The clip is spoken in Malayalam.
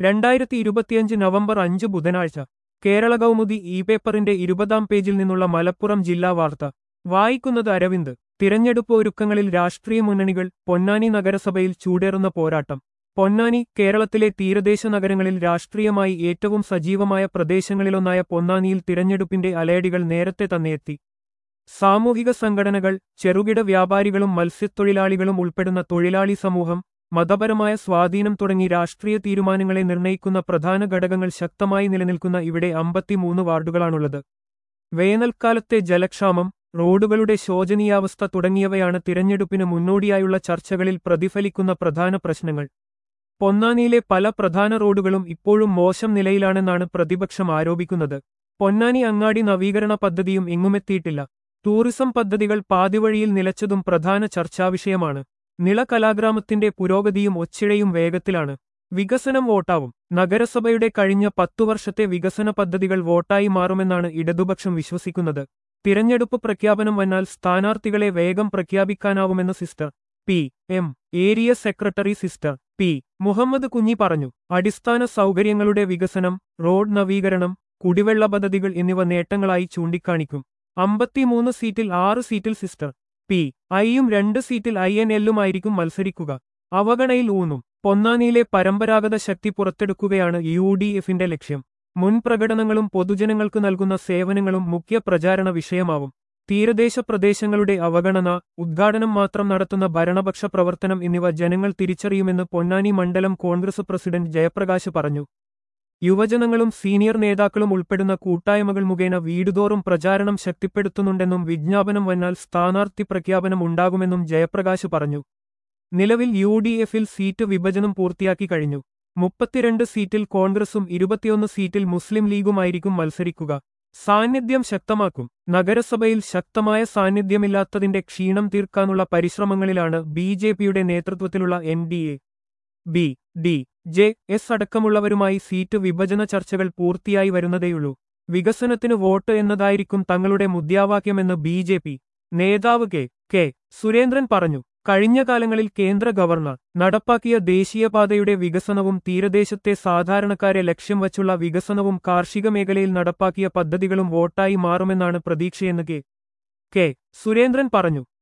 രണ്ടായിരത്തി ഇരുപത്തിയഞ്ച് നവംബർ അഞ്ച് ബുധനാഴ്ച കേരള കൗമുദി ഇ പേപ്പറിന്റെ ഇരുപതാം പേജിൽ നിന്നുള്ള മലപ്പുറം ജില്ലാ വാർത്ത വായിക്കുന്നത് അരവിന്ദ് തിരഞ്ഞെടുപ്പ് ഒരുക്കങ്ങളിൽ രാഷ്ട്രീയ മുന്നണികൾ പൊന്നാനി നഗരസഭയിൽ ചൂടേറുന്ന പോരാട്ടം പൊന്നാനി കേരളത്തിലെ തീരദേശ നഗരങ്ങളിൽ രാഷ്ട്രീയമായി ഏറ്റവും സജീവമായ പ്രദേശങ്ങളിലൊന്നായ പൊന്നാനിയിൽ തിരഞ്ഞെടുപ്പിന്റെ അലയടികൾ നേരത്തെ തന്നെയെത്തി സാമൂഹിക സംഘടനകൾ ചെറുകിട വ്യാപാരികളും മത്സ്യത്തൊഴിലാളികളും ഉൾപ്പെടുന്ന തൊഴിലാളി സമൂഹം മതപരമായ സ്വാധീനം തുടങ്ങി രാഷ്ട്രീയ തീരുമാനങ്ങളെ നിർണയിക്കുന്ന പ്രധാന ഘടകങ്ങൾ ശക്തമായി നിലനിൽക്കുന്ന ഇവിടെ അമ്പത്തിമൂന്ന് വാർഡുകളാണുള്ളത് വേനൽക്കാലത്തെ ജലക്ഷാമം റോഡുകളുടെ ശോചനീയാവസ്ഥ തുടങ്ങിയവയാണ് തിരഞ്ഞെടുപ്പിന് മുന്നോടിയായുള്ള ചർച്ചകളിൽ പ്രതിഫലിക്കുന്ന പ്രധാന പ്രശ്നങ്ങൾ പൊന്നാനിയിലെ പല പ്രധാന റോഡുകളും ഇപ്പോഴും മോശം നിലയിലാണെന്നാണ് പ്രതിപക്ഷം ആരോപിക്കുന്നത് പൊന്നാനി അങ്ങാടി നവീകരണ പദ്ധതിയും എങ്ങുമെത്തിയിട്ടില്ല ടൂറിസം പദ്ധതികൾ പാതിവഴിയിൽ നിലച്ചതും പ്രധാന ചർച്ചാവിഷയമാണ് നിള കലാഗ്രാമത്തിന്റെ പുരോഗതിയും ഒച്ചിഴയും വേഗത്തിലാണ് വികസനം വോട്ടാവും നഗരസഭയുടെ കഴിഞ്ഞ പത്തു വർഷത്തെ വികസന പദ്ധതികൾ വോട്ടായി മാറുമെന്നാണ് ഇടതുപക്ഷം വിശ്വസിക്കുന്നത് തിരഞ്ഞെടുപ്പ് പ്രഖ്യാപനം വന്നാൽ സ്ഥാനാർത്ഥികളെ വേഗം പ്രഖ്യാപിക്കാനാവുമെന്ന് sister P M area secretary sister P Muhammad Kunhi പറഞ്ഞു അടിസ്ഥാന സൗകര്യങ്ങളുടെ വികസനം റോഡ് നവീകരണം കുടിവെള്ള പദ്ധതികൾ എന്നിവ നേട്ടങ്ങളായി ചൂണ്ടിക്കാണിക്കും അമ്പത്തിമൂന്ന് സീറ്റിൽ ആറ് സീറ്റിൽ സിസ്റ്റർ പി ഐയും രണ്ട് സീറ്റിൽ ഐ എൻ എല്ലുമായിരിക്കും മത്സരിക്കുക അവഗണയിൽ ഊന്നും പൊന്നാനിയിലെ പരമ്പരാഗത ശക്തി പുറത്തെടുക്കുകയാണ് യു ഡി എഫിന്റെ ലക്ഷ്യം മുൻ പ്രകടനങ്ങളും പൊതുജനങ്ങൾക്ക് നൽകുന്ന സേവനങ്ങളും മുഖ്യ പ്രചാരണ വിഷയമാവും തീരദേശ പ്രദേശങ്ങളുടെ അവഗണന ഉദ്ഘാടനം മാത്രം നടത്തുന്ന ഭരണപക്ഷ പ്രവർത്തനം എന്നിവ ജനങ്ങൾ തിരിച്ചറിയുമെന്ന് പൊന്നാനി മണ്ഡലം കോൺഗ്രസ് പ്രസിഡന്റ് ജയപ്രകാശ് പറഞ്ഞു യുവജനങ്ങളും സീനിയർ നേതാക്കളും ഉൾപ്പെടുന്ന കൂട്ടായ്മകൾ മുഖേന വീടുതോറും പ്രചാരണം ശക്തിപ്പെടുത്തുന്നുണ്ടെന്നും വിജ്ഞാപനം വന്നാൽ സ്ഥാനാർത്ഥി പ്രഖ്യാപനം ഉണ്ടാകുമെന്നും ജയപ്രകാശ് പറഞ്ഞു നിലവിൽ യു ഡി എഫിൽ സീറ്റ് വിഭജനം പൂർത്തിയാക്കി കഴിഞ്ഞു മുപ്പത്തിരണ്ട് സീറ്റിൽ കോൺഗ്രസും ഇരുപത്തിയൊന്ന് സീറ്റിൽ മുസ്ലിം ലീഗുമായിരിക്കും മത്സരിക്കുക സാന്നിധ്യം ശക്തമാക്കും നഗരസഭയിൽ ശക്തമായ സാന്നിധ്യമില്ലാത്തതിന്റെ ക്ഷീണം തീർക്കാനുള്ള പരിശ്രമങ്ങളിലാണ് ബി ജെ പിയുടെ നേതൃത്വത്തിലുള്ള N D A B D J S അടക്കമുള്ളവരുമായി സീറ്റ് വിഭജന ചർച്ചകൾ പൂർത്തിയായി വരുന്നതേയുള്ളൂ വികസനത്തിന് വോട്ട് എന്നതായിരിക്കും തങ്ങളുടെ മുദ്രാവാക്യമെന്ന് ബി ജെ പി നേതാവ് കെ കെ സുരേന്ദ്രൻ പറഞ്ഞു കഴിഞ്ഞ കാലങ്ങളിൽ കേന്ദ്ര ഗവർണർ നടപ്പാക്കിയ ദേശീയപാതയുടെ വികസനവും തീരദേശത്തെ സാധാരണക്കാരെ ലക്ഷ്യം വച്ചുള്ള വികസനവും കാർഷിക മേഖലയിൽ നടപ്പാക്കിയ പദ്ധതികളും വോട്ടായി മാറുമെന്നാണ് പ്രതീക്ഷയെന്ന് കെ കെ സുരേന്ദ്രൻ പറഞ്ഞു